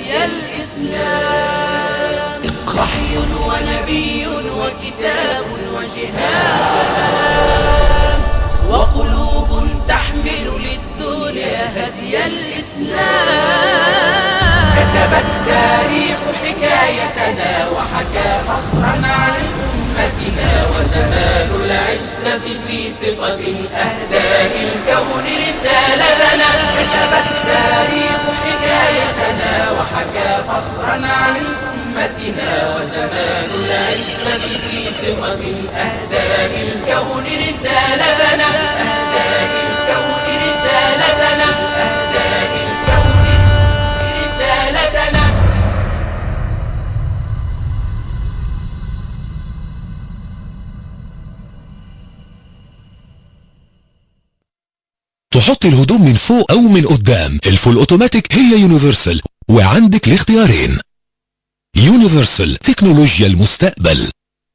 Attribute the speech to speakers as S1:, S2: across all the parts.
S1: هدي الإسلام وحي ونبي وكتاب وجهاد وقلوب تحمل للدنيا هدي الإسلام كتب التاريخ حكايتنا وحكى فخرا عن أمتنا وزمان العزة في ثقة أهدى للكون رسالتنا كتب التاريخ حكايتنا وحكى فخرا عن أمتنا وزمان العزة في ثقة أهدى للكون رسالتنا أهدى للكون رسالتنا أهدى للكون رسالتنا
S2: تحط الهدوم من فوق او من قدام الفول اوتوماتيك هي يونيفرسال وعندك الاختيارين يونيفرسال تكنولوجيا المستقبل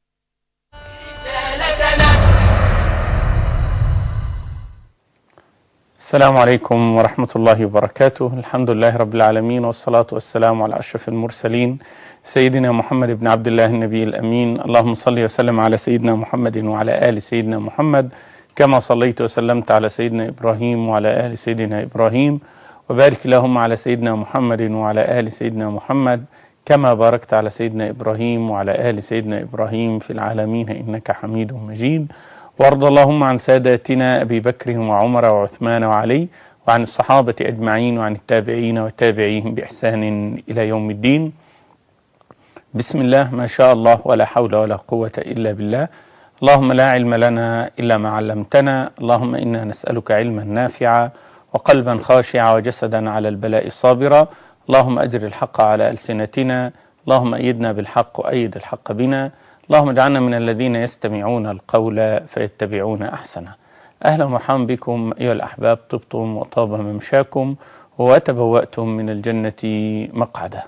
S3: السلام عليكم ورحمة الله وبركاته الحمد لله رب العالمين والصلاة والسلام على أشرف المرسلين سيدنا محمد بن عبد الله النبي الأمين اللهم صل وسلم على سيدنا محمد وعلى آل سيدنا محمد كما صليت وسلمت على سيدنا إبراهيم وعلى آل سيدنا إبراهيم وبارك اللهم على سيدنا محمد وعلى آل سيدنا محمد كما باركت على سيدنا إبراهيم وعلى آل سيدنا إبراهيم في العالمين إنك حميد مجيد وارض اللهم عن ساداتنا أبي بكر وعمر وعثمان وعلي وعن الصحابة أجمعين وعن التابعين وتابعيهم بإحسان إلى يوم الدين بسم الله ما شاء الله ولا حول ولا قوة إلا بالله اللهم لا علم لنا إلا ما علمتنا اللهم إنا نسألك علما نافعا وقلبا خاشعا وجسدا على البلاء صابرا اللهم أجر الحق على ألسنتنا اللهم أيدنا بالحق وأيد الحق بنا اللهم اجعلنا من الذين يستمعون القول فيتبعون أحسنه أهلا ومرحبا بكم أيها الأحباب طبتم وطاب ممشاكم وتبوأتم من الجنة مقعده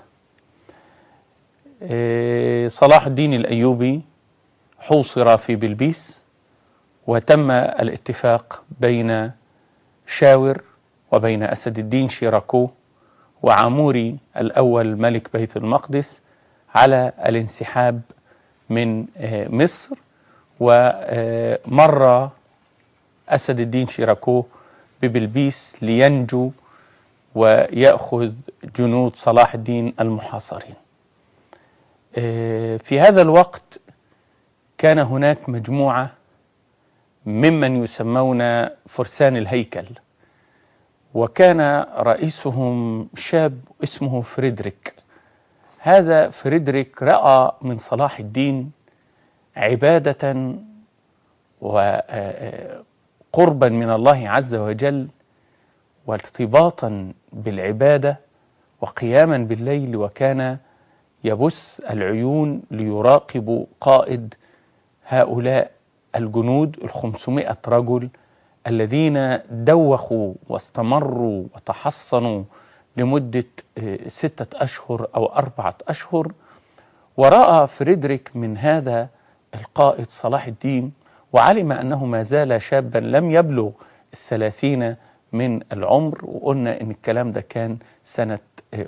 S3: إيه، صلاح الدين الأيوبي حوصر في بلبيس وتم الاتفاق بين شاور وبين أسد الدين شيراكو وعاموري الأول ملك بيت المقدس على الانسحاب من آه، مصر ومر أسد الدين شيراكو ببلبيس لينجو ويأخذ جنود صلاح الدين المحاصرين آه، في هذا الوقت كان هناك مجموعة ممن يسمون فرسان الهيكل وكان رئيسهم شاب اسمه فريدريك هذا فريدريك رأى من صلاح الدين عبادة وقربا من الله عز وجل وارتباطا بالعبادة وقياما بالليل وكان يبث العيون ليراقب قائد هؤلاء الجنود الخمسمائة رجل الذين دوخوا واستمروا وتحصنوا لمدة آه، ستة أشهر أو أربعة أشهر ورأى فريدريك من هذا القائد صلاح الدين وعلم أنه ما زال شابا لم يبلغ الثلاثين من العمر وقلنا أن الكلام ده كان سنة آه،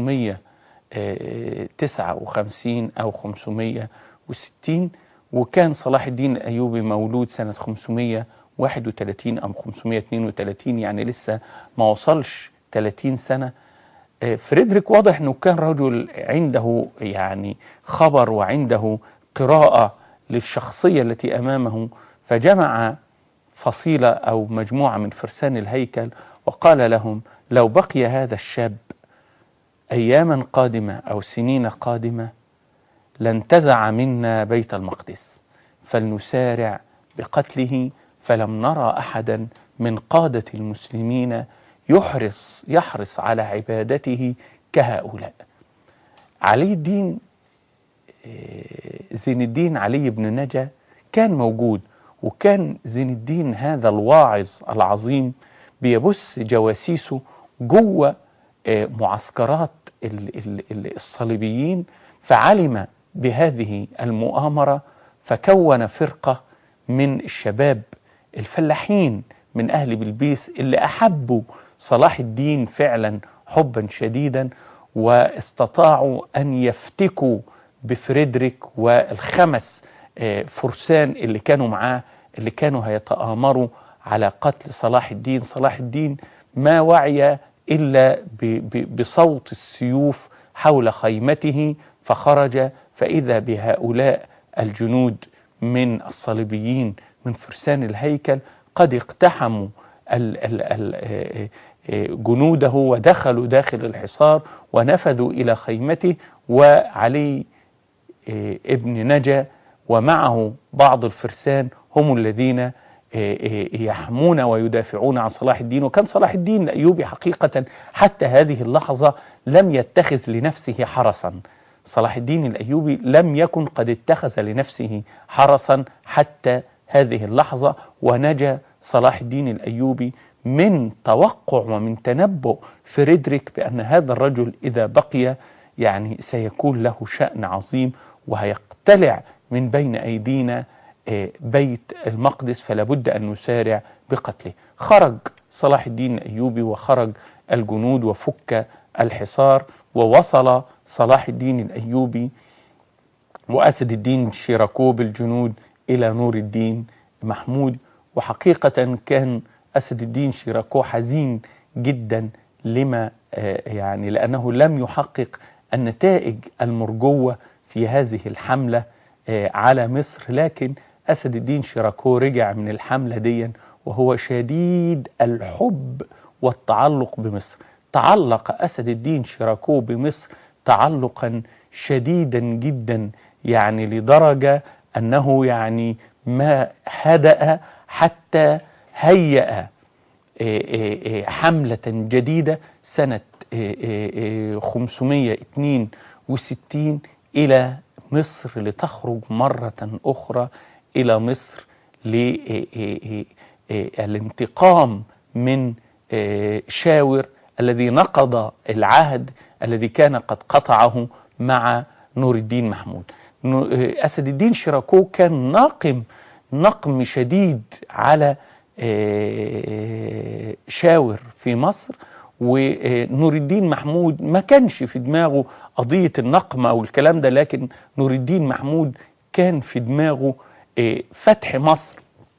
S3: 559 أو 560 وكان صلاح الدين الأيوبي مولود سنة 531 أو 532 يعني لسه ما وصلش 30 سنة آه، فريدريك واضح أنه كان رجل عنده يعني خبر وعنده قراءة للشخصية التي أمامه فجمع فصيلة أو مجموعة من فرسان الهيكل وقال لهم لو بقي هذا الشاب أياما قادمة أو سنين قادمة لانتزع منا بيت المقدس فلنسارع بقتله فلم نرى أحدا من قادة المسلمين يحرص يحرص على عبادته كهؤلاء علي الدين آه، زين الدين علي بن نجا كان موجود وكان زين الدين هذا الواعظ العظيم بيبث جواسيسه جوه آه، معسكرات ال- ال- ال- الصليبيين فعلم بهذه المؤامرة فكون فرقة من الشباب الفلاحين من أهل بلبيس اللي أحبوا صلاح الدين فعلا حبا شديدا واستطاعوا أن يفتكوا بفريدريك والخمس آه، فرسان اللي كانوا معاه اللي كانوا هيتآمروا على قتل صلاح الدين صلاح الدين ما وعي إلا ب- ب- بصوت السيوف حول خيمته فخرج فإذا بهؤلاء الجنود من الصليبيين من فرسان الهيكل قد اقتحموا ال ال ال آه، آه، جنوده ودخلوا داخل الحصار ونفذوا إلى خيمته وعلي آه، ابن نجا ومعه بعض الفرسان هم الذين آه، آه، يحمون ويدافعون عن صلاح الدين وكان صلاح الدين الأيوبي حقيقة حتى هذه اللحظة لم يتخذ لنفسه حرسا صلاح الدين الأيوبي لم يكن قد اتخذ لنفسه حرسا حتى هذه اللحظة ونجا صلاح الدين الأيوبي من توقع ومن تنبؤ فريدريك بأن هذا الرجل إذا بقي يعني سيكون له شأن عظيم وهيقتلع من بين أيدينا آه، بيت المقدس فلا بد أن نسارع بقتله خرج صلاح الدين الأيوبي وخرج الجنود وفك الحصار ووصل صلاح الدين الأيوبي وأسد الدين شيراكو بالجنود إلى نور الدين محمود وحقيقة كان أسد الدين شيراكو حزين جدا لما آه، يعني لأنه لم يحقق النتائج المرجوة في هذه الحملة آه، على مصر لكن أسد الدين شيراكو رجع من الحملة دي وهو شديد الحب والتعلق بمصر تعلق أسد الدين شيراكو بمصر تعلقا شديدا جدا يعني لدرجة أنه يعني ما هدأ حتى هيأ آه، آه، آه، حملة جديدة سنة آه، آه، آه، 562 إلى مصر لتخرج مرة أخرى إلى مصر للانتقام من آه، شاور الذي نقض العهد الذي كان قد قطعه مع نور الدين محمود نو- آه، أسد الدين شيراكو كان ناقم نقم شديد على آه، شاور في مصر ونور الدين محمود ما كانش في دماغه قضية النقم أو الكلام ده لكن نور الدين محمود كان في دماغه آه، فتح مصر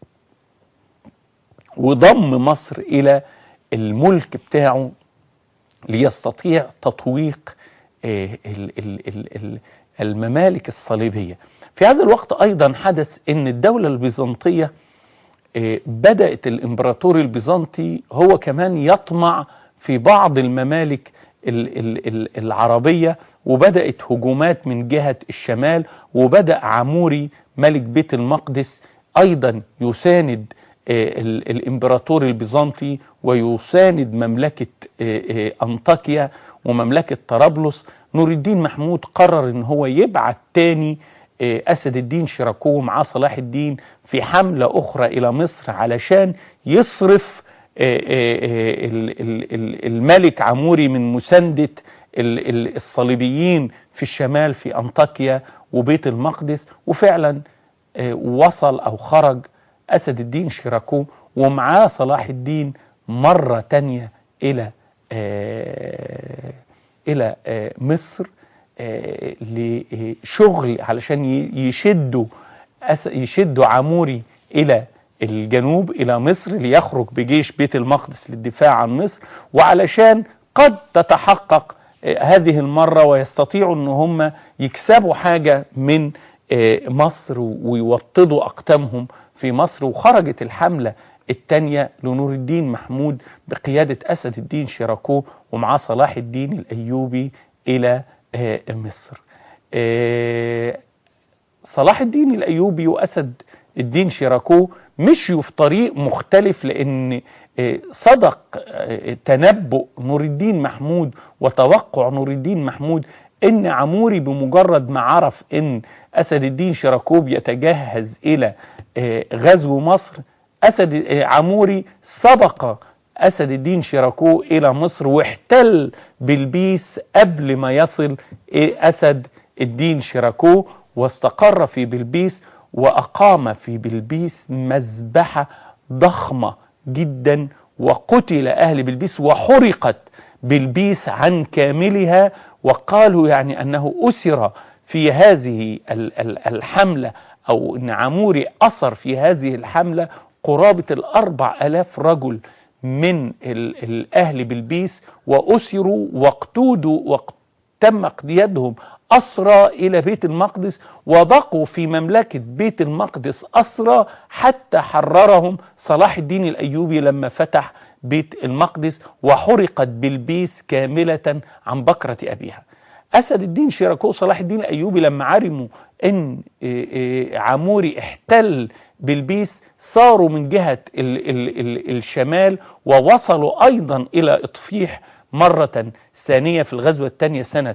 S3: وضم مصر إلى الملك بتاعه ليستطيع تطويق آه، ال- ال- ال- ال- الممالك الصليبية في هذا الوقت أيضا حدث أن الدولة البيزنطية آه، بدأت الإمبراطور البيزنطي هو كمان يطمع في بعض الممالك ال- ال- ال- العربية وبدأت هجومات من جهة الشمال وبدأ عموري ملك بيت المقدس أيضا يساند آه، ال- الإمبراطور البيزنطي ويساند مملكة آه، آه، أنطاكيا ومملكة طرابلس نور الدين محمود قرر ان هو يبعت تاني آه، اسد الدين شيراكو مع صلاح الدين في حملة اخرى الى مصر علشان يصرف آه، آه، آه، ال- ال- ال- الملك عموري من مساندة ال- ال- الصليبيين في الشمال في أنطاكيا وبيت المقدس وفعلا آه، وصل أو خرج أسد الدين شيراكو ومعاه صلاح الدين مرة تانية إلى آه، إلى آه، مصر آه، لشغل علشان ي- يشدوا أس- يشدوا عموري إلى الجنوب إلى مصر ليخرج بجيش بيت المقدس للدفاع عن مصر وعلشان قد تتحقق آه، هذه المرة ويستطيعوا أن هم يكسبوا حاجة من آه، مصر ويوطدوا أقدامهم في مصر وخرجت الحملة الثانية لنور الدين محمود بقيادة أسد الدين شيراكو ومعاه صلاح الدين الأيوبي إلى آه، مصر آه، صلاح الدين الأيوبي وأسد الدين شيراكو مشيوا في طريق مختلف لأن آه، صدق آه، تنبؤ نور الدين محمود وتوقع نور الدين محمود ان عموري بمجرد ما عرف ان اسد الدين شيراكو يتجهز الى آه، غزو مصر اسد آه، عموري سبق اسد الدين شيراكو الى مصر واحتل بلبيس قبل ما يصل آه، اسد الدين شيراكو واستقر في بلبيس واقام في بلبيس مذبحه ضخمه جدا وقتل اهل بلبيس وحرقت بلبيس عن كاملها وقالوا يعني أنه أسر في هذه ال- ال- الحملة أو أن عموري أسر في هذه الحملة قرابة الأربع ألاف رجل من ال- الأهل بلبيس وأسروا واقتودوا وتم اقتيادهم أسرى إلى بيت المقدس وبقوا في مملكة بيت المقدس أسرى حتى حررهم صلاح الدين الأيوبي لما فتح بيت المقدس وحرقت بلبيس كاملة عن بكرة أبيها أسد الدين شيراكو صلاح الدين الأيوبي لما علموا أن إيه إيه عموري احتل بلبيس صاروا من جهة ال ال ال الشمال ووصلوا أيضا إلى إطفيح مرة ثانية في الغزوة الثانية سنة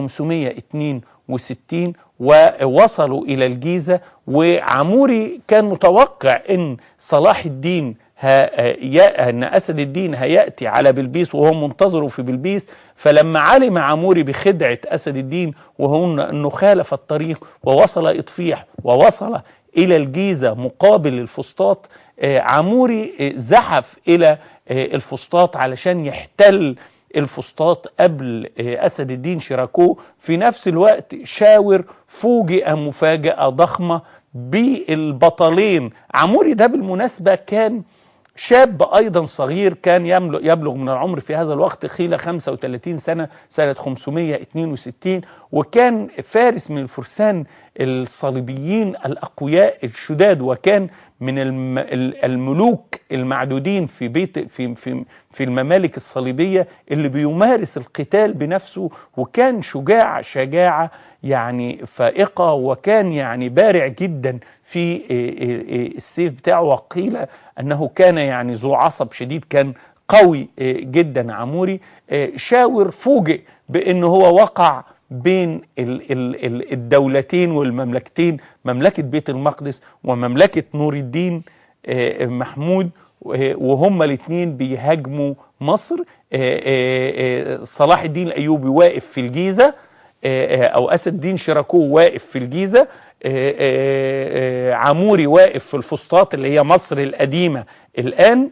S3: 562 ووصلوا إلى الجيزة وعموري كان متوقع أن صلاح الدين ها يا أن أسد الدين هيأتي على بلبيس وهو منتظره في بلبيس فلما علم عموري بخدعة أسد الدين وهو أنه خالف الطريق ووصل إطفيح ووصل إلى الجيزة مقابل الفسطاط آه، عموري آه، زحف إلى آه، الفسطاط علشان يحتل الفسطاط قبل آه، أسد الدين شيراكو في نفس الوقت شاور فوجئ مفاجأة ضخمة بالبطلين عموري ده بالمناسبة كان شاب ايضا صغير كان يملك يبلغ من العمر في هذا الوقت خيلة 35 سنة سنة 562 وكان فارس من الفرسان الصليبيين الأقوياء الشداد وكان من الم- ال- الملوك المعدودين في بيت في في في الممالك الصليبية اللي بيمارس القتال بنفسه وكان شجاع شجاعة يعني فائقة وكان يعني بارع جدا في إيه إيه إيه السيف بتاعه وقيل أنه كان يعني ذو عصب شديد كان قوي إيه جدا عموري إيه شاور فوجئ بأنه هو وقع بين ال- ال- ال- الدولتين والمملكتين مملكة بيت المقدس ومملكة نور الدين آه، محمود آه، وهما الاثنين بيهاجموا مصر آه، آه، آه، صلاح الدين الأيوبي واقف في الجيزة آه، آه، أو أسد الدين شيراكو واقف في الجيزة آه، آه، آه، عموري واقف في الفسطاط اللي هي مصر القديمة الآن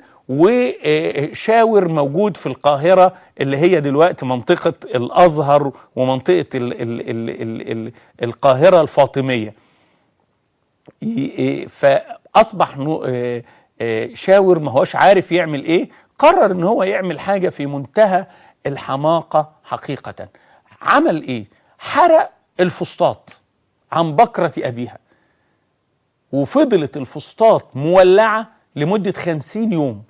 S3: وشاور موجود في القاهرة اللي هي دلوقتي منطقة الأزهر ومنطقة ال ال ال ال ال القاهرة الفاطمية ي- إيه، فأصبح نو- آه، آه، شاور ما هوش عارف يعمل إيه قرر إن هو يعمل حاجة في منتهى الحماقة حقيقة عمل إيه حرق الفسطاط عن بكرة أبيها وفضلت الفسطاط مولعة لمدة خمسين يوم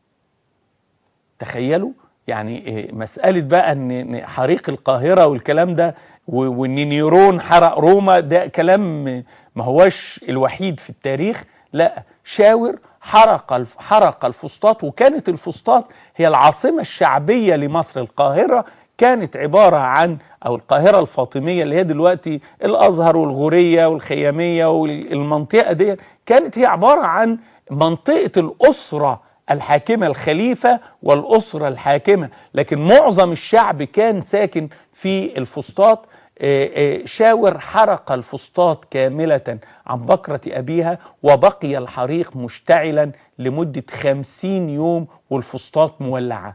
S3: تخيلوا يعني إيه، مسألة بقى ان إن حريق القاهرة والكلام ده و- وان نيرون حرق روما ده كلام ما هوش الوحيد في التاريخ لا شاور حرق الف- حرق الفسطاط وكانت الفسطاط هي العاصمة الشعبية لمصر القاهرة كانت عبارة عن أو القاهرة الفاطمية اللي هي دلوقتي الأزهر والغورية والخيامية والمنطقة دي كانت هي عبارة عن منطقة الأسرة الحاكمة الخليفة والأسرة الحاكمة لكن معظم الشعب كان ساكن في الفسطاط آه، آه، شاور حرق الفسطاط كاملة عن بكرة أبيها وبقي الحريق مشتعلا لمدة خمسين يوم والفسطاط مولعة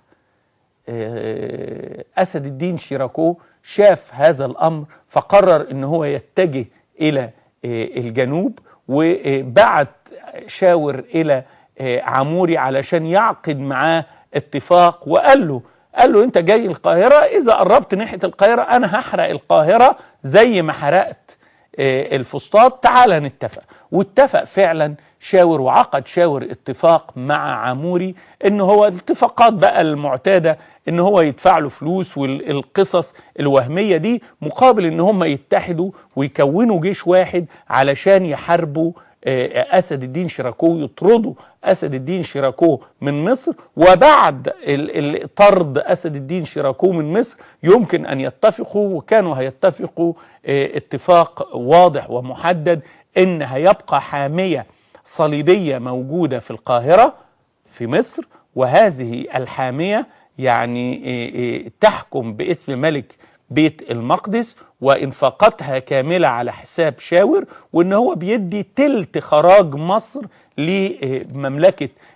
S3: آه، أسد الدين شيراكو شاف هذا الأمر فقرر أن هو يتجه إلى آه، الجنوب وبعت شاور إلى آه، عموري علشان يعقد معاه اتفاق وقال له قال له انت جاي القاهرة اذا قربت ناحية القاهرة انا هحرق القاهرة زي ما حرقت آه، الفسطاط تعال نتفق واتفق فعلا شاور وعقد شاور اتفاق مع عموري ان هو الاتفاقات بقى المعتاده ان هو يدفع له فلوس والقصص الوهميه دي مقابل ان هم يتحدوا ويكونوا جيش واحد علشان يحاربوا آه، اسد الدين شيراكو يطردوا اسد الدين شيراكو من مصر وبعد ال- ال- طرد اسد الدين شيراكو من مصر يمكن ان يتفقوا وكانوا هيتفقوا آه، اتفاق واضح ومحدد ان هيبقى حاميه صليبيه موجوده في القاهره في مصر وهذه الحاميه يعني إيه إيه تحكم باسم ملك بيت المقدس وانفاقاتها كامله على حساب شاور وان هو بيدي تلت خراج مصر لمملكه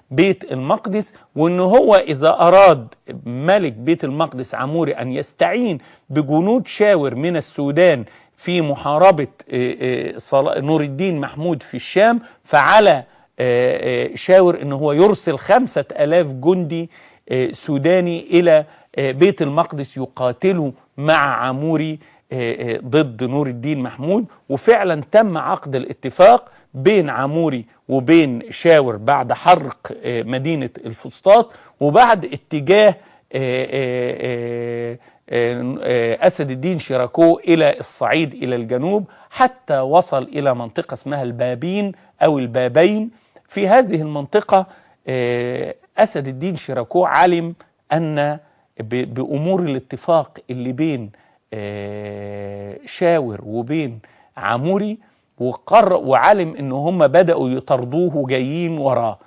S3: بيت المقدس وان هو اذا اراد ملك بيت المقدس عموري ان يستعين بجنود شاور من السودان في محاربة آه، آه، صلا- نور الدين محمود في الشام فعلى آه، آه، شاور ان هو يرسل خمسة الاف جندي آه، سوداني الى آه، بيت المقدس يقاتلوا مع عموري آه، آه، ضد نور الدين محمود وفعلا تم عقد الاتفاق بين عموري وبين شاور بعد حرق آه، مدينة الفسطاط وبعد اتجاه آه، آه، آه، آه، آه، أسد الدين شيراكو إلى الصعيد إلى الجنوب حتى وصل إلى منطقة اسمها البابين أو البابين في هذه المنطقة آه، أسد الدين شيراكو علم أن ب- بأمور الاتفاق اللي بين آه، شاور وبين عموري وقر وعلم ان هم بدأوا يطردوه جايين وراه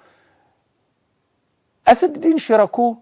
S3: أسد الدين شيراكو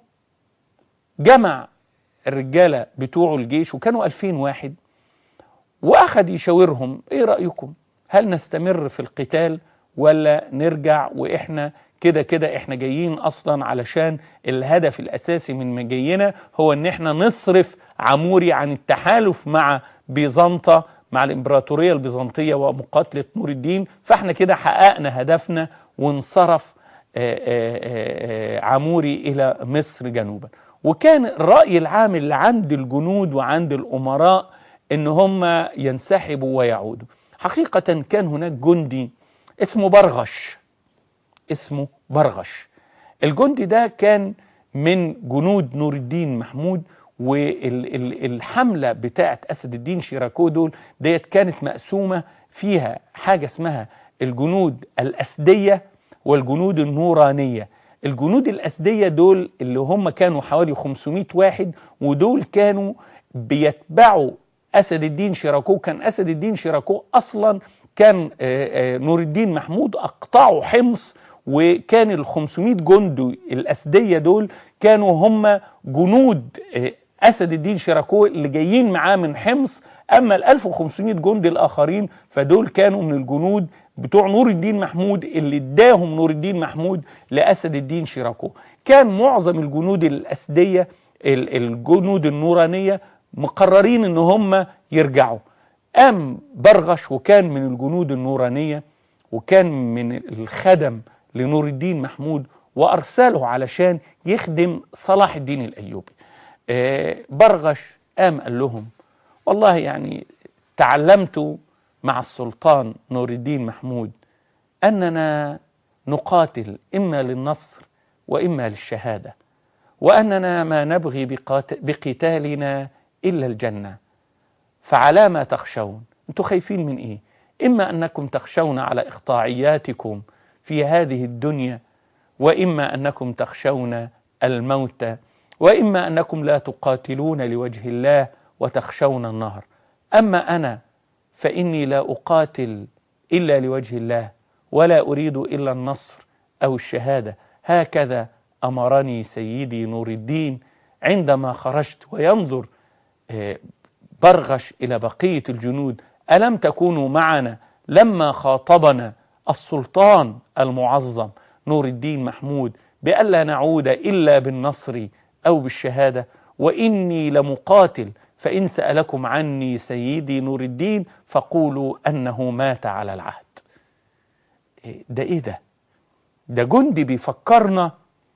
S3: جمع الرجالة بتوعه الجيش وكانوا ألفين واحد وأخذ يشاورهم إيه رأيكم هل نستمر في القتال ولا نرجع وإحنا كده كده إحنا جايين أصلا علشان الهدف الأساسي من مجينا هو إن إحنا نصرف عموري عن التحالف مع بيزنطة مع الإمبراطورية البيزنطية ومقاتلة نور الدين فإحنا كده حققنا هدفنا وانصرف آه، آه، آه، عموري إلى مصر جنوبا وكان الرأي العام اللي عند الجنود وعند الأمراء إن هم ينسحبوا ويعودوا حقيقة كان هناك جندي اسمه برغش اسمه برغش الجندي ده كان من جنود نور الدين محمود والحملة بتاعت أسد الدين شيراكو دول ديت كانت مقسومة فيها حاجة اسمها الجنود الأسدية والجنود النورانية الجنود الأسدية دول اللي هم كانوا حوالي 500 واحد ودول كانوا بيتبعوا أسد الدين شيراكو كان أسد الدين شيراكو أصلا كان آه، آه، نور الدين محمود أقطعوا حمص وكان ال 500 جندي الأسدية دول كانوا هم جنود آه، أسد الدين شيراكو اللي جايين معاه من حمص أما ال 1500 جندي الآخرين فدول كانوا من الجنود بتوع نور الدين محمود اللي اداهم نور الدين محمود لأسد الدين شيراكو كان معظم الجنود الأسدية ال- الجنود النورانية مقررين ان هم يرجعوا قام برغش وكان من الجنود النورانية وكان من الخدم لنور الدين محمود وأرسله علشان يخدم صلاح الدين الأيوبي آه، برغش قام قال لهم والله يعني تعلمت مع السلطان نور الدين محمود أننا نقاتل إما للنصر وإما للشهادة وأننا ما نبغي بقات- بقتالنا إلا الجنة فعلى ما تخشون أنتم خايفين من إيه إما أنكم تخشون على إقطاعياتكم في هذه الدنيا وإما أنكم تخشون الموت وإما أنكم لا تقاتلون لوجه الله وتخشون النهر أما أنا فإني لا أقاتل إلا لوجه الله ولا أريد إلا النصر أو الشهادة هكذا أمرني سيدي نور الدين عندما خرجت وينظر آه، برغش إلى بقية الجنود ألم تكونوا معنا لما خاطبنا السلطان المعظم نور الدين محمود بألا نعود إلا بالنصر أو بالشهادة وإني لمقاتل فإن سألكم عني سيدي نور الدين فقولوا أنه مات على العهد إيه ده إيه ده ده جندي بيفكرنا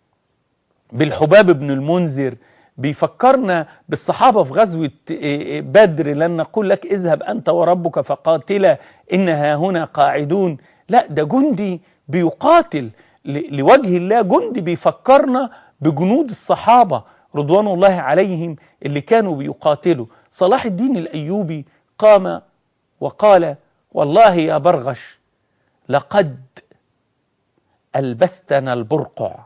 S3: بالحباب بن المنذر بيفكرنا بالصحابة في غزوة إيه، بدر لن نقول لك اذهب أنت وربك فقاتلا إنها هنا قاعدون لا ده جندي بيقاتل ل- لوجه الله جندي بيفكرنا بجنود الصحابة رضوان الله عليهم اللي كانوا بيقاتلوا صلاح الدين الأيوبي قام وقال والله يا برغش لقد ألبستنا البرقع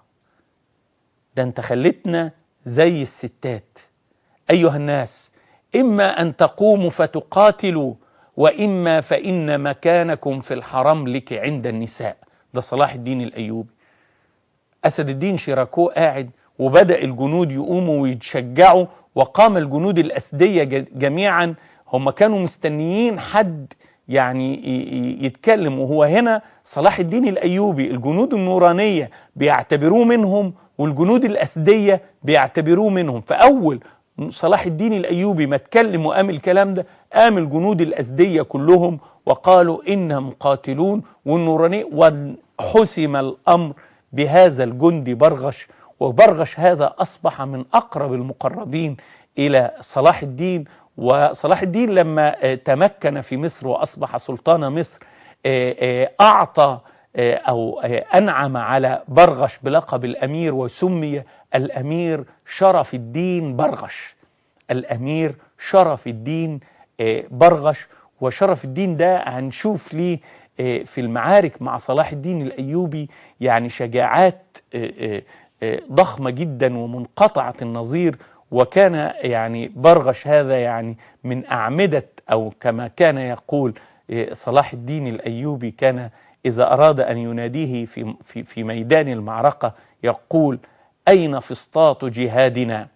S3: ده انت خلتنا زي الستات أيها الناس إما أن تقوموا فتقاتلوا وإما فإن مكانكم في الحرم لك عند النساء ده صلاح الدين الأيوبي أسد الدين شيراكو قاعد وبدأ الجنود يقوموا ويتشجعوا وقام الجنود الأسدية ج- جميعا هم كانوا مستنيين حد يعني ي- ي- يتكلم وهو هنا صلاح الدين الايوبي الجنود النورانيه بيعتبروه منهم والجنود الاسديه بيعتبروه منهم فاول صلاح الدين الايوبي ما اتكلم وقام الكلام ده قام الجنود الاسديه كلهم وقالوا انهم قاتلون والنورانيه وحسم الامر بهذا الجندي برغش وبرغش هذا اصبح من اقرب المقربين الى صلاح الدين وصلاح الدين لما آه، تمكن في مصر واصبح سلطان مصر آه، آه، اعطى آه، او آه، انعم على برغش بلقب الامير وسمي الامير شرف الدين برغش الامير شرف الدين آه، برغش وشرف الدين ده هنشوف ليه آه، في المعارك مع صلاح الدين الايوبي يعني شجاعات آه، آه، آه، ضخمه جدا ومنقطعه النظير وكان يعني برغش هذا يعني من اعمده او كما كان يقول آه، صلاح الدين الايوبي كان اذا اراد ان يناديه في في في ميدان المعركه يقول اين فسطاط جهادنا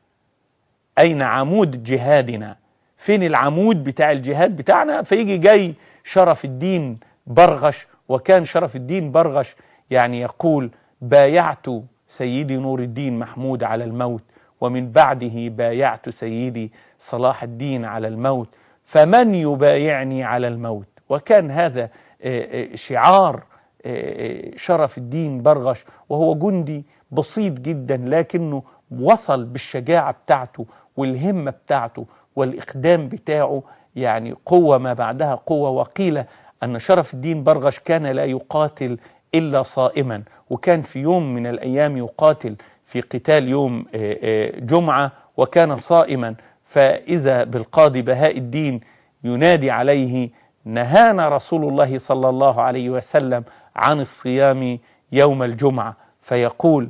S3: أين عمود جهادنا فين العمود بتاع الجهاد بتاعنا فيجي جاي شرف الدين برغش وكان شرف الدين برغش يعني يقول بايعت سيدي نور الدين محمود على الموت ومن بعده بايعت سيدي صلاح الدين على الموت فمن يبايعني على الموت وكان هذا آه، آه، شعار آه، شرف الدين برغش وهو جندي بسيط جدا لكنه وصل بالشجاعة بتاعته والهمة بتاعته والإقدام بتاعه يعني قوة ما بعدها قوة وقيل أن شرف الدين برغش كان لا يقاتل إلا صائما وكان في يوم من الأيام يقاتل في قتال يوم آه، آه، جمعة وكان صائما فإذا بالقاضي بهاء الدين ينادي عليه نهانا رسول الله صلى الله عليه وسلم عن الصيام يوم الجمعة فيقول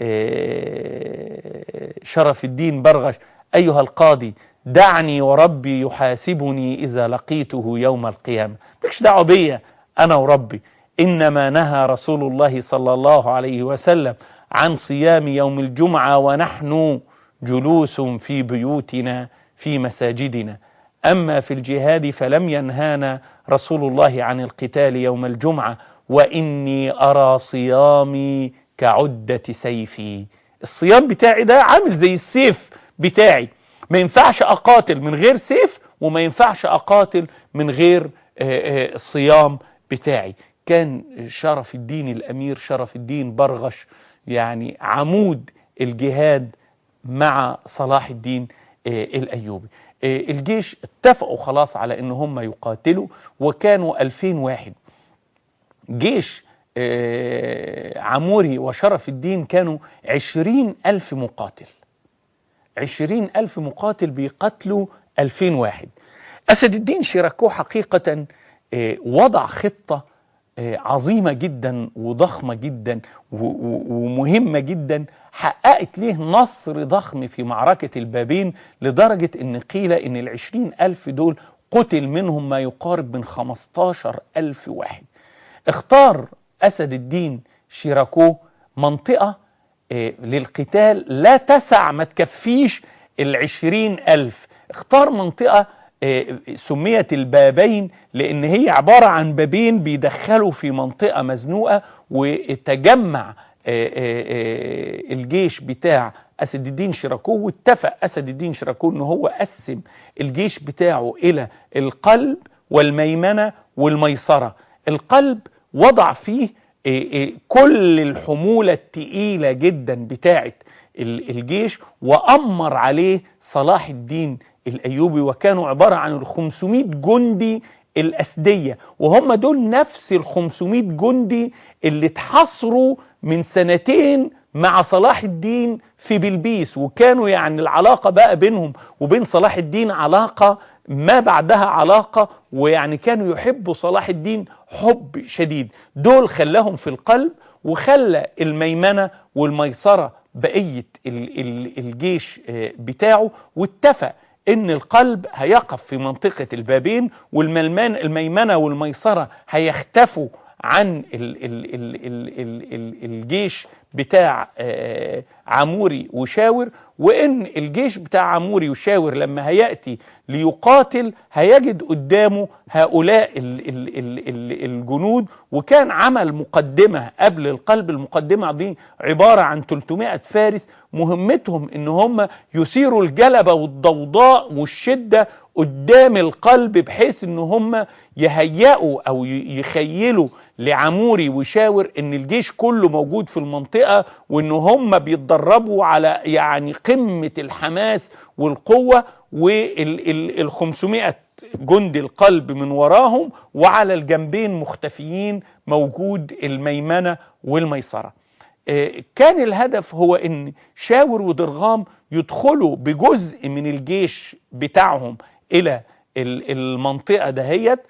S3: آه، شرف الدين برغش أيها القاضي دعني وربي يحاسبني إذا لقيته يوم القيامة مش دعوة بيا أنا وربي إنما نهى رسول الله صلى الله عليه وسلم عن صيام يوم الجمعة ونحن جلوس في بيوتنا في مساجدنا أما في الجهاد فلم ينهانا رسول الله عن القتال يوم الجمعة وإني أرى صيامي كعدة سيفي الصيام بتاعي ده عامل زي السيف بتاعي ما ينفعش أقاتل من غير سيف وما ينفعش أقاتل من غير آه، آه، الصيام بتاعي كان شرف الدين الأمير شرف الدين برغش يعني عمود الجهاد مع صلاح الدين آه، الأيوبي آه، الجيش اتفقوا خلاص على ان هم يقاتلوا وكانوا 2000 واحد جيش آه، عموري وشرف الدين كانوا عشرين ألف مقاتل عشرين ألف مقاتل بيقتلوا ألفين واحد أسد الدين شيراكو حقيقة آه، وضع خطة آه، عظيمة جدا وضخمة جدا و- و- ومهمة جدا حققت ليه نصر ضخم في معركة البابين لدرجة ان قيل ان العشرين ألف دول قتل منهم ما يقارب من خمستاشر ألف واحد اختار أسد الدين شيراكو منطقة آه، للقتال لا تسع ما تكفيش العشرين ألف اختار منطقة آه، سميت البابين لأن هي عبارة عن بابين بيدخلوا في منطقة مزنوقة وتجمع آه، آه، آه، الجيش بتاع أسد الدين شيراكو واتفق أسد الدين شيراكو أنه هو قسم الجيش بتاعه إلى القلب والميمنة والميسرة القلب وضع فيه إيه إيه كل الحمولة التقيلة جدا بتاعة ال- الجيش وأمر عليه صلاح الدين الأيوبي وكانوا عبارة عن ال 500 جندي الأسدية وهم دول نفس ال 500 جندي اللي اتحصروا من سنتين مع صلاح الدين في بلبيس وكانوا يعني العلاقة بقى بينهم وبين صلاح الدين علاقة ما بعدها علاقة ويعني كانوا يحبوا صلاح الدين حب شديد دول خلاهم في القلب وخلى الميمنة والميسرة بقية ال- ال- الجيش آه، بتاعه واتفق ان القلب هيقف في منطقة البابين والملمان الميمنة والميسرة هيختفوا عن ال ال ال ال ال ال الجيش بتاع آه، عموري وشاور وان الجيش بتاع عموري وشاور لما هياتي ليقاتل هيجد قدامه هؤلاء ال ال ال ال الجنود وكان عمل مقدمه قبل القلب المقدمه دي عباره عن 300 فارس مهمتهم ان هم يثيروا الجلبه والضوضاء والشده قدام القلب بحيث ان هم يهيئوا او ي- يخيلوا لعموري وشاور ان الجيش كله موجود في المنطقه وان هم بيتدربوا على يعني قمه الحماس والقوه وال 500 جندي القلب من وراهم وعلى الجنبين مختفيين موجود الميمنه والميسره. آه، كان الهدف هو ان شاور ودرغام يدخلوا بجزء من الجيش بتاعهم الى ال- المنطقه دهيت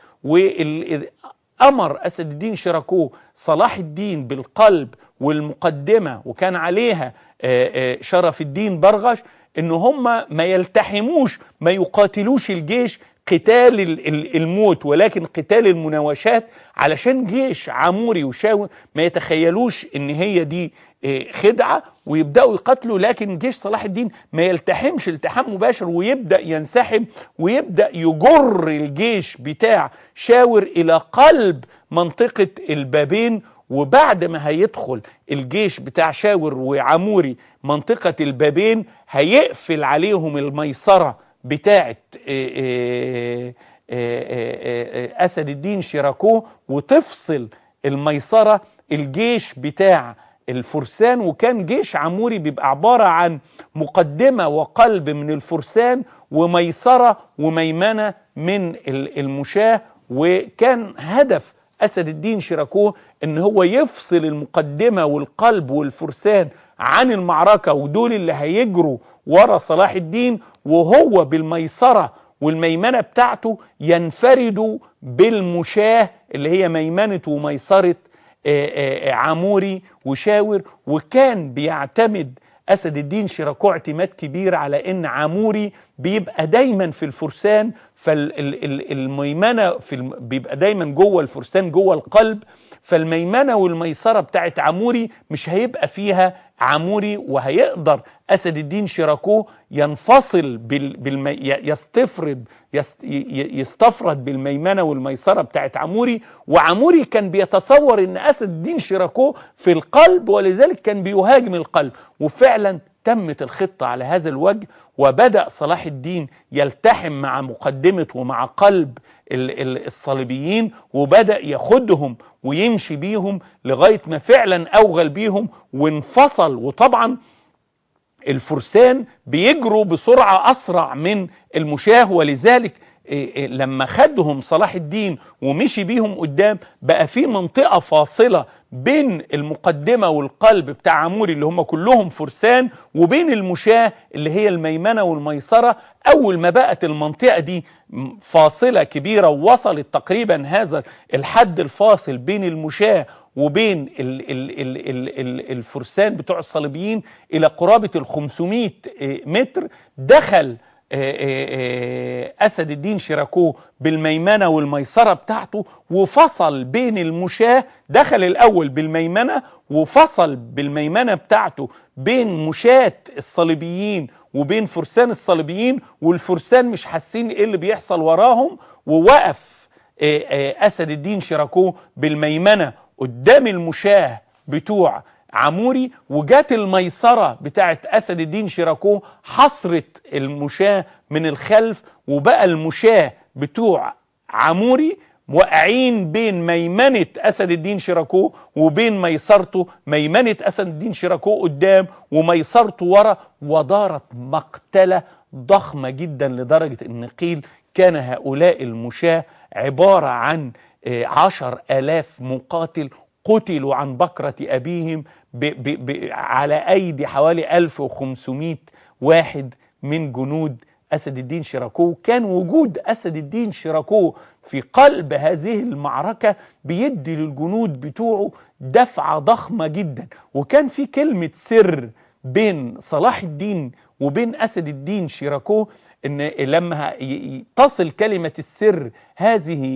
S3: وامر اسد الدين شراكوه صلاح الدين بالقلب والمقدمه وكان عليها آه، آه، شرف الدين برغش ان هم ما يلتحموش ما يقاتلوش الجيش قتال ال- ال- الموت ولكن قتال المناوشات علشان جيش عموري وشاور ما يتخيلوش ان هي دي آه، خدعه ويبداوا يقاتلوا لكن جيش صلاح الدين ما يلتحمش التحام مباشر ويبدا ينسحب ويبدا يجر الجيش بتاع شاور الى قلب منطقه البابين وبعد ما هيدخل الجيش بتاع شاور وعموري منطقة البابين هيقفل عليهم الميسرة بتاعة آه، آه، آه، آه، آه، أسد الدين شيراكو وتفصل الميسرة الجيش بتاع الفرسان وكان جيش عموري بيبقى عبارة عن مقدمة وقلب من الفرسان وميسرة وميمنة من ال- المشاة وكان هدف اسد الدين شيراكو ان هو يفصل المقدمه والقلب والفرسان عن المعركه ودول اللي هيجروا ورا صلاح الدين وهو بالميسره والميمنه بتاعته ينفردوا بالمشاه اللي هي ميمنه وميسره آه، آه، عموري وشاور وكان بيعتمد اسد الدين شيراكو اعتماد كبير على ان عموري بيبقى دايما في الفرسان فالميمنه في الم... بيبقى دايما جوه الفرسان جوه القلب فالميمنه والميسره بتاعت عموري مش هيبقى فيها عموري وهيقدر اسد الدين شيراكو ينفصل بال... بالمي... ي- يستفرد يست... ي- ي- يستفرد بالميمنه والميسره بتاعت عموري وعموري كان بيتصور ان اسد الدين شيراكو في القلب ولذلك كان بيهاجم القلب وفعلا تمت الخطه على هذا الوجه وبدا صلاح الدين يلتحم مع مقدمه ومع قلب ال- ال- الصليبيين وبدا ياخدهم ويمشي بيهم لغايه ما فعلا اوغل بيهم وانفصل وطبعا الفرسان بيجروا بسرعة أسرع من المشاة ولذلك إيه إيه لما خدهم صلاح الدين ومشي بيهم قدام بقى في منطقة فاصلة بين المقدمة والقلب بتاع عموري اللي هم كلهم فرسان وبين المشاة اللي هي الميمنة والميسرة أول ما بقت المنطقة دي م- فاصلة كبيرة ووصلت تقريبا هذا الحد الفاصل بين المشاة وبين ال ال ال ال ال الفرسان بتوع الصليبيين الى قرابه ال 500 متر دخل آه، آه، آه، اسد الدين شيراكو بالميمنه والميسره بتاعته وفصل بين المشاه دخل الاول بالميمنه وفصل بالميمنه بتاعته بين مشاة الصليبيين وبين فرسان الصليبيين والفرسان مش حاسين ايه اللي بيحصل وراهم ووقف آه، آه، اسد الدين شيراكو بالميمنه قدام المشاه بتوع عموري وجات الميسره بتاعت اسد الدين شيراكو حصرت المشاه من الخلف وبقى المشاه بتوع عموري واقعين بين ميمنه اسد الدين شيراكو وبين ميسرته ميمنه اسد الدين شيراكو قدام وميسرته ورا ودارت مقتله ضخمه جدا لدرجه ان قيل كان هؤلاء المشاه عباره عن آه، عشر آلاف مقاتل قتلوا عن بكرة أبيهم ب ب ب على أيدي حوالي 1500 واحد من جنود أسد الدين شيراكو كان وجود أسد الدين شيراكو في قلب هذه المعركة بيدي للجنود بتوعه دفعة ضخمة جدا وكان في كلمة سر بين صلاح الدين وبين أسد الدين شيراكو ان لما ي- ي- تصل كلمة السر هذه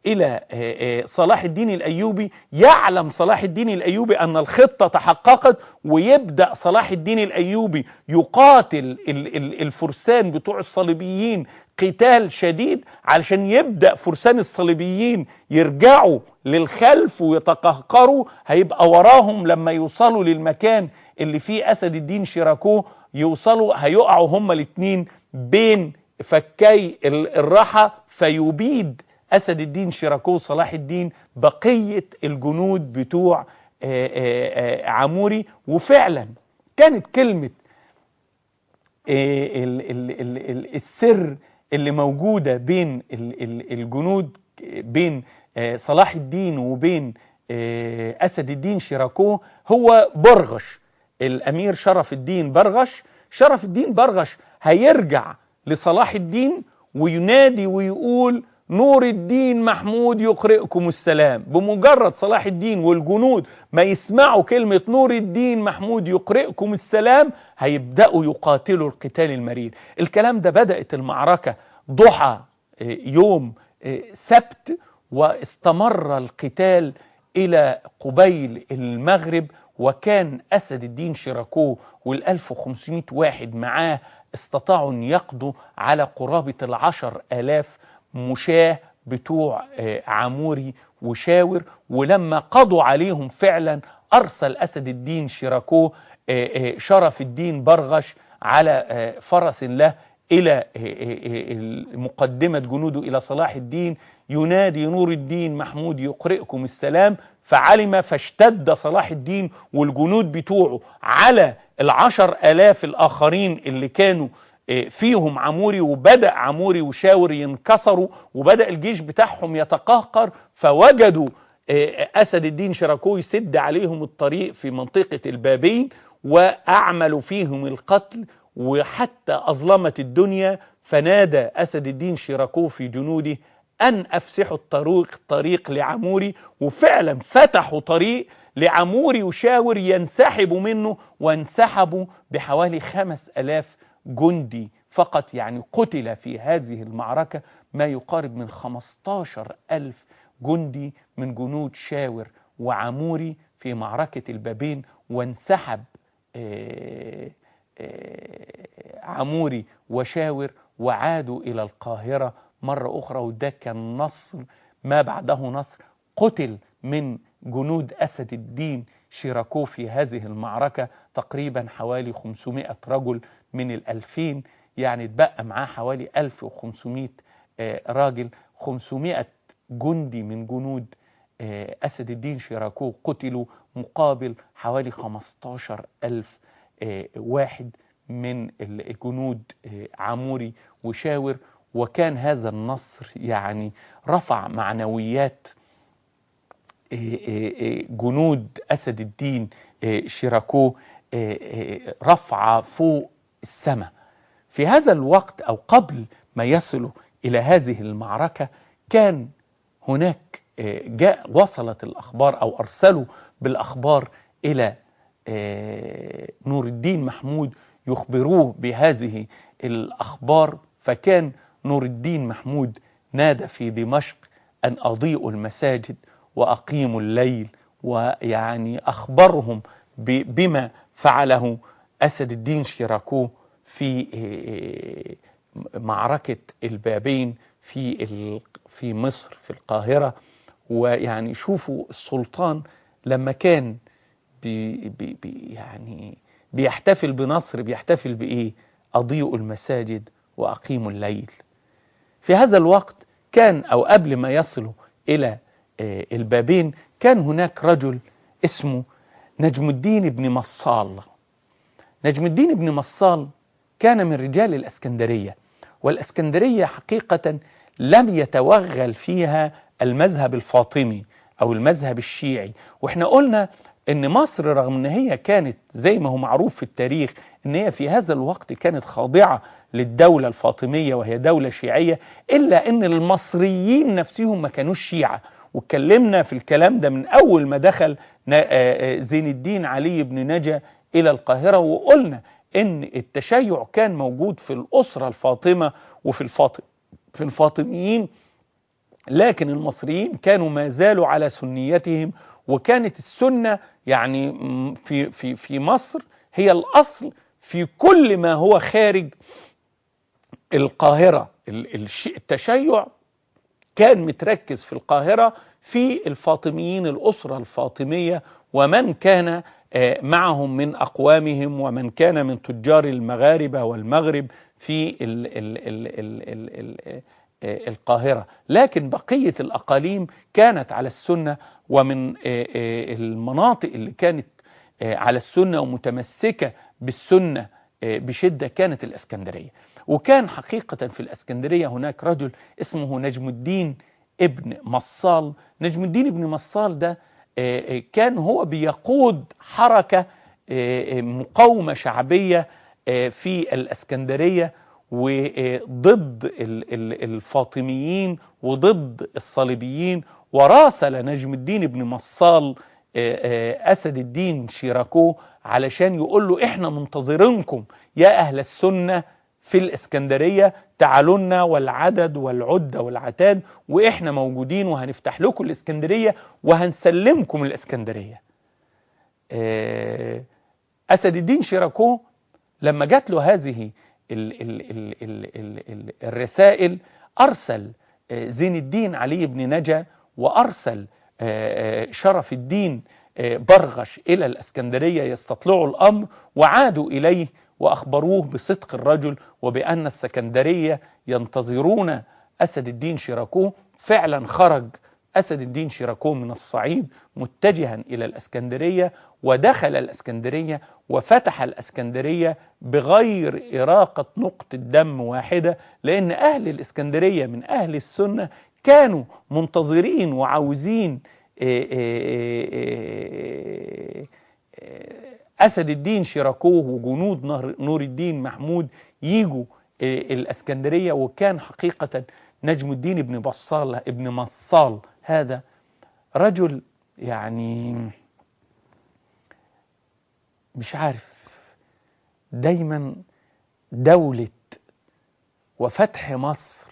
S3: الى آه، آه، صلاح الدين الايوبي يعلم صلاح الدين الايوبي ان الخطه تحققت ويبدا صلاح الدين الايوبي يقاتل ال- ال- الفرسان بتوع الصليبيين قتال شديد علشان يبدا فرسان الصليبيين يرجعوا للخلف ويتقهقروا هيبقى وراهم لما يوصلوا للمكان اللي فيه اسد الدين شيراكو يوصلوا هيقعوا هما الاثنين بين فكي ال- الرحى فيبيد اسد الدين شيراكو صلاح الدين بقيه الجنود بتوع آه، آه، آه، عموري وفعلا كانت كلمه آه، ال- ال- ال- ال- السر اللي موجوده بين ال- ال- الجنود بين آه، صلاح الدين وبين آه، اسد الدين شيراكو هو برغش الامير شرف الدين برغش شرف الدين برغش هيرجع لصلاح الدين وينادي ويقول نور الدين محمود يقرئكم السلام بمجرد صلاح الدين والجنود ما يسمعوا كلمة نور الدين محمود يقرئكم السلام هيبدأوا يقاتلوا القتال المرير الكلام ده بدأت المعركة ضحى آه، يوم آه، سبت واستمر القتال إلى قبيل المغرب وكان أسد الدين شيراكو وال1500 واحد معاه استطاعوا أن يقضوا على قرابة العشر آلاف مشاه بتوع آه، عموري وشاور ولما قضوا عليهم فعلا أرسل أسد الدين شيراكو آه، آه، شرف الدين برغش على آه، فرس له إلى آه، آه، آه، مقدمة جنوده إلى صلاح الدين ينادي نور الدين محمود يقرئكم السلام فعلم فاشتد صلاح الدين والجنود بتوعه على العشر آلاف الآخرين اللي كانوا آه، فيهم عموري وبدأ عموري وشاور ينكسروا وبدأ الجيش بتاعهم يتقهقر فوجدوا آه، أسد الدين شراكو يسد عليهم الطريق في منطقة البابين وأعملوا فيهم القتل وحتى أظلمت الدنيا فنادى أسد الدين شيراكو في جنوده أن أفسحوا الطريق طريق لعموري وفعلا فتحوا طريق لعموري وشاور ينسحبوا منه وانسحبوا بحوالي خمس ألاف جندي فقط يعني قتل في هذه المعركة ما يقارب من 15 ألف جندي من جنود شاور وعموري في معركة البابين وانسحب آه، آه، عموري وشاور وعادوا إلى القاهرة مرة أخرى وده كان نصر ما بعده نصر قتل من جنود أسد الدين شيراكو في هذه المعركة تقريبا حوالي 500 رجل من الألفين يعني اتبقى معاه حوالي 1500 آه، راجل 500 جندي من جنود آه، أسد الدين شيراكو قتلوا مقابل حوالي 15 ألف آه، واحد من الجنود آه، عموري وشاور وكان هذا النصر يعني رفع معنويات آه، آه، آه، جنود أسد الدين آه، شيراكو آه، آه، رفع فوق السماء في هذا الوقت أو قبل ما يصلوا إلى هذه المعركة كان هناك آه، جاء وصلت الأخبار أو أرسلوا بالأخبار إلى آه، نور الدين محمود يخبروه بهذه الأخبار فكان نور الدين محمود نادى في دمشق أن أضيئوا المساجد وأقيموا الليل ويعني أخبرهم ب- بما فعله أسد الدين شيراكو في آه، معركة البابين في ال- في مصر في القاهرة ويعني شوفوا السلطان لما كان بي بي بي يعني بيحتفل بنصر بيحتفل بإيه؟ أضيئوا المساجد وأقيموا الليل في هذا الوقت كان أو قبل ما يصلوا إلى آه، البابين كان هناك رجل اسمه نجم الدين بن مصال نجم الدين بن مصال كان من رجال الاسكندريه والاسكندريه حقيقه لم يتوغل فيها المذهب الفاطمي او المذهب الشيعي واحنا قلنا ان مصر رغم ان هي كانت زي ما هو معروف في التاريخ ان هي في هذا الوقت كانت خاضعه للدوله الفاطميه وهي دوله شيعيه الا ان المصريين نفسهم ما كانوش شيعه واتكلمنا في الكلام ده من اول ما دخل ن- آه، آه، زين الدين علي بن نجا الى القاهره وقلنا ان التشيع كان موجود في الاسره الفاطمه وفي الفاطم في الفاطميين لكن المصريين كانوا ما زالوا على سنيتهم وكانت السنة يعني م- في في في مصر هي الأصل في كل ما هو خارج القاهرة ال- الش- التشيع كان متركز في القاهرة في الفاطميين الأسرة الفاطمية ومن كان آه، معهم من أقوامهم ومن كان من تجار المغاربة والمغرب في ال ال ال ال ال ال آه، القاهرة لكن بقية الأقاليم كانت على السنة ومن آه، آه، المناطق اللي كانت آه، على السنة ومتمسكة بالسنة آه، بشدة كانت الإسكندرية وكان حقيقة في الإسكندرية هناك رجل اسمه نجم الدين ابن مصال نجم الدين ابن مصال ده آه، آه، كان هو بيقود حركة آه، آه، مقاومة شعبية آه، في الإسكندرية وضد ال- ال- الفاطميين وضد الصليبيين وراسل نجم الدين ابن مصال آه، آه، أسد الدين شيراكو علشان يقول له إحنا منتظرينكم يا أهل السنة في الإسكندرية تعالوا لنا والعدد والعدة والعتاد وإحنا موجودين وهنفتح لكم الإسكندرية وهنسلمكم الإسكندرية آه، أسد الدين شيراكو لما جات له هذه ال ال ال ال ال ال الرسائل أرسل آه، زين الدين علي بن نجا وأرسل آه، آه، شرف الدين آه، برغش إلى الإسكندرية يستطلعوا الأمر وعادوا إليه وأخبروه بصدق الرجل وبأن السكندرية ينتظرون أسد الدين شيراكو فعلا خرج أسد الدين شيراكو من الصعيد متجها إلى الإسكندرية ودخل الإسكندرية وفتح الإسكندرية بغير إراقة نقطة دم واحدة لأن أهل الإسكندرية من أهل السنة كانوا منتظرين وعاوزين إيه إيه إيه إيه أسد الدين شيراكوه وجنود نهر- نور الدين محمود يجوا إيه الإسكندرية وكان حقيقة نجم الدين ابن بصال ابن مصال هذا رجل يعني مش عارف دايما دولة وفتح مصر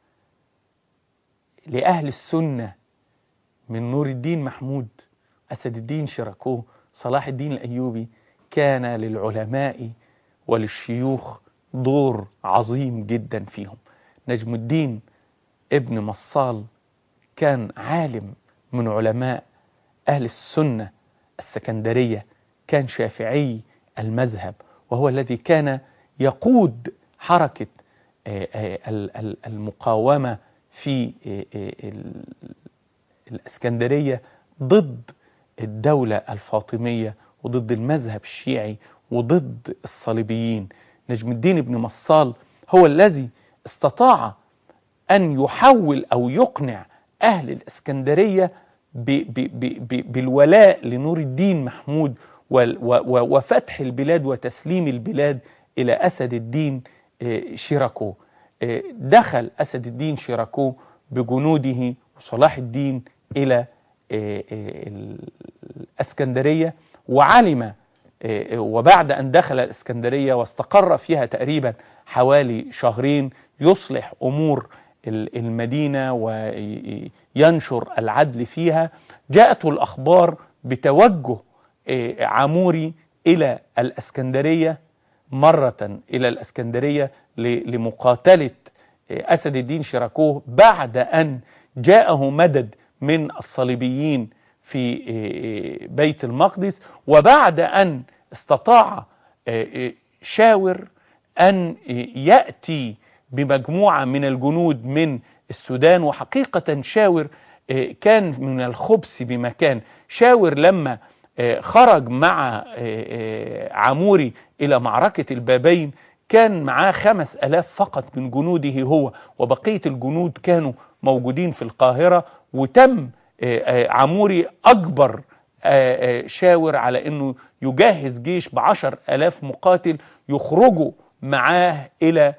S3: لأهل السنة من نور الدين محمود أسد الدين شيراكوه صلاح الدين الأيوبي كان للعلماء وللشيوخ دور عظيم جدا فيهم نجم الدين ابن مصال كان عالم من علماء أهل السنة السكندرية كان شافعي المذهب وهو الذي كان يقود حركة آه، آه، ال- ال- المقاومة في آه، آه، ال- الإسكندرية ضد الدولة الفاطمية وضد المذهب الشيعي وضد الصليبيين نجم الدين ابن مصال هو الذي استطاع أن يحول أو يقنع أهل الإسكندرية ب ب ب ب بالولاء لنور الدين محمود وال- و- و- وفتح البلاد وتسليم البلاد إلى أسد الدين آه، شيراكو آه، دخل أسد الدين شيراكو بجنوده وصلاح الدين إلى آه، آه، الإسكندرية وعلم آه، وبعد أن دخل الإسكندرية واستقر فيها تقريبا حوالي شهرين يصلح أمور ال- المدينة وينشر العدل فيها جاءته الأخبار بتوجه آه، عموري إلى الإسكندرية مرة إلى الإسكندرية ل- لمقاتلة آه، أسد الدين شيراكوه بعد أن جاءه مدد من الصليبيين في آه، آه، بيت المقدس وبعد أن استطاع آه، آه، شاور أن آه، يأتي بمجموعة من الجنود من السودان وحقيقة شاور آه، كان من الخبث بمكان شاور لما آه، خرج مع آه، آه، عموري إلى معركة البابين كان معاه خمس ألاف فقط من جنوده هو وبقية الجنود كانوا موجودين في القاهرة وتم آه، آه، عموري أكبر آه، آه، شاور على أنه يجهز جيش بعشر ألاف مقاتل يخرجوا معاه إلى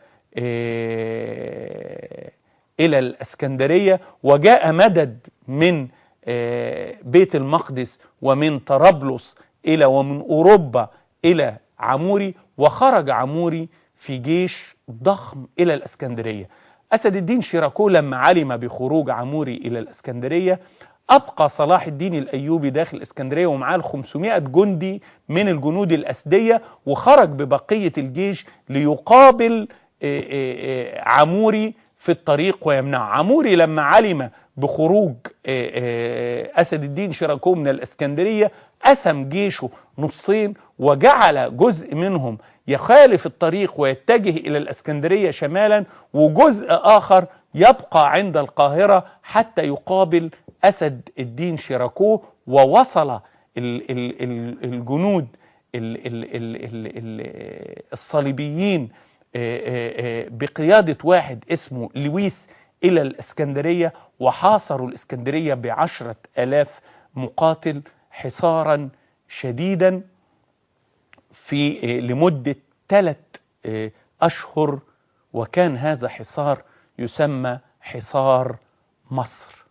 S3: آه، إلى الإسكندرية وجاء مدد من آه، بيت المقدس ومن طرابلس إلى ومن أوروبا إلى عموري وخرج عموري في جيش ضخم إلى الإسكندرية أسد الدين شيراكو لما علم بخروج عموري إلى الإسكندرية أبقى صلاح الدين الأيوبي داخل الإسكندرية ومعاه ال 500 جندي من الجنود الأسدية وخرج ببقية الجيش ليقابل آه، آه، آه، عموري في الطريق ويمنعه عموري لما علم بخروج آه، آه، أسد الدين شيراكو من الإسكندرية قسم جيشه نصين وجعل جزء منهم يخالف الطريق ويتجه إلى الإسكندرية شمالا وجزء آخر يبقى عند القاهرة حتى يقابل أسد الدين شيراكو ووصل ال ال ال الجنود ال ال ال ال ال الصليبيين آه، آه، آه، بقيادة واحد اسمه لويس إلى الإسكندرية وحاصروا الإسكندرية بعشرة ألاف مقاتل حصارا شديدا في آه، لمدة ثلاث أشهر وكان هذا حصار يسمى حصار مصر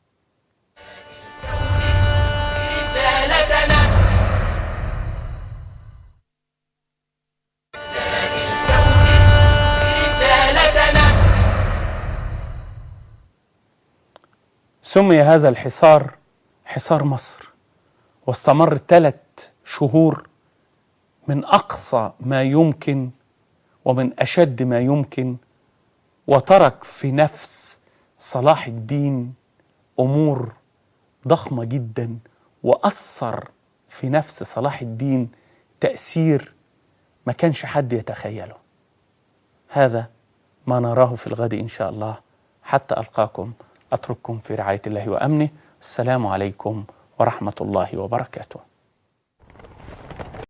S1: رسالتنا رسالتنا
S3: سمي هذا الحصار حصار مصر واستمر ثلاث شهور من أقصى ما يمكن ومن أشد ما يمكن وترك في نفس صلاح الدين أمور ضخمة جدا وأثر في نفس صلاح الدين تأثير ما كانش حد يتخيله هذا ما نراه في الغد إن شاء الله حتى ألقاكم أترككم في رعاية الله وأمنه السلام عليكم ورحمة الله وبركاته